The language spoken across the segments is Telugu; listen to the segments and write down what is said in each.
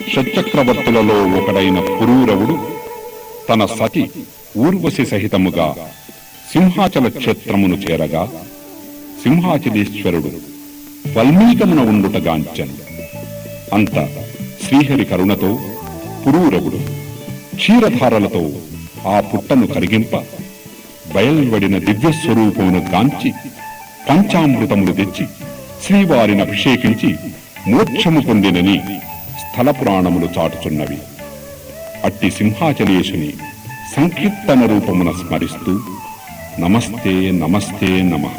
షట్చక్రవర్తులలో ఒకడైన పురూరవుడు తన సతి ఊర్వశి సహితముగా సింహాచల క్షేత్రమును చేరగా సింహాచలేశ్వరుడు వల్మీకమున ఉండుటగాంచెను అంత శ్రీహరి కరుణతో పురూరవుడు క్షీరధారలతో ఆ పుట్టను కరిగింప బయల్వడిన దివ్య స్వరూపమును గాంచి పంచామృతములు తెచ్చి శ్రీవారిని అభిషేకించి మోక్షము పొందినని స్థల పురాణములు చాటుచున్నవి అట్టి సింహాచలేశుని సంకీర్తన రూపమున స్మరిస్తూ నమస్తే నమస్తే నమః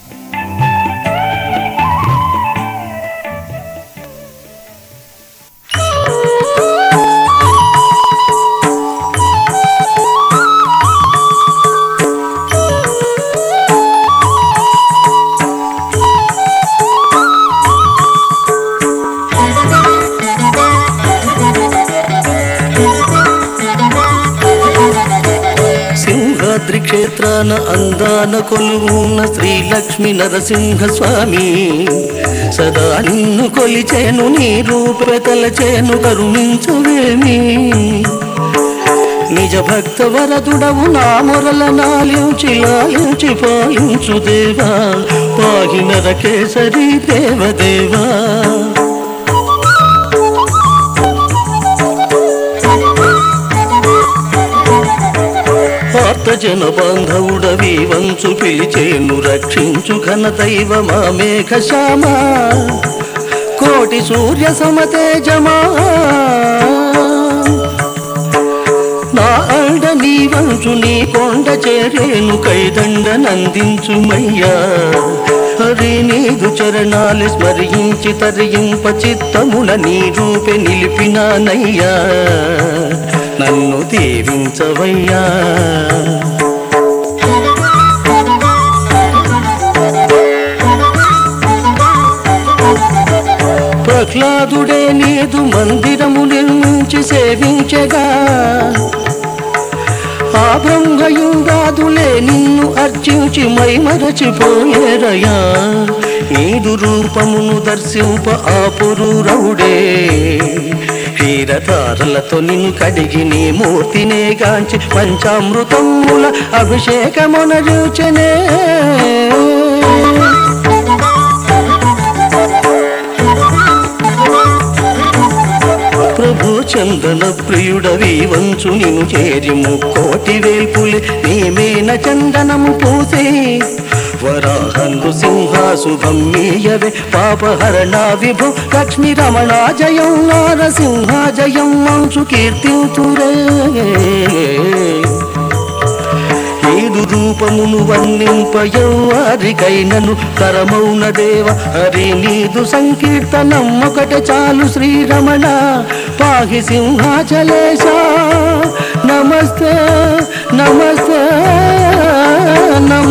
సింహాద్రి క్షేత్రాన అందాన కొలువున్న శ్రీలక్ష్మి నరసింహ స్వామి సదా నిన్ను కొలిచేను నీ రూపెతలచేను కరుణించవేమి నిజ భక్త వరదుడవు నా మొరల నాలించి లాలించి పాలించు దేవా పాహి నరకేసరి దేవదేవా ఆర్తజన బాంధవుడవి వంచు పిలిచేను రక్షించు ఘన దైవ మా మేఘ శ్యామ కోటి సూర్య సమతేజమా నా అండ నీ వంచు నీ కొండ చేరేను కైదండ నందించుమయ్యా హరి నీదు చరణాలు స్మరించి తరింప చిత్తముల నీ రూపే నిలిపినానయ్యా నన్ను దీవించవయ్యా ప్రహ్లాదుడే నీదు మందిరము నిర్మించి సేవించగా ఆ బ్రహ్మయుగాదులే నిన్ను అర్చించి మైమరచిపోయేరయా నీదు రూపమును దర్శింప ఆ పురూరవుడే క్షీరతారలతో నిన్ను కడిగి నీ మూర్తినే గాంచి పంచామృతముల అభిషేకమునరుచనే ప్రభు చందన ప్రియుడవి వంచు నిను చేరి ముక్కోటి వేల్పులి నీమేన చందనము పూసే వరాహందు సింహాశుభం మీయవే పాపహరణ విభు లక్ష్మీ రమణ జయం నారసింహ జయం వంశు కీర్తింతురే ఏడు రూపమును వర్ణింపయవారికైనను తరమౌన దేవ హరి నీదు సంకీర్తనం ఒకట చాలు శ్రీరమణ పాహి సింహాచలేశ నమస్తే నమస్తే నమ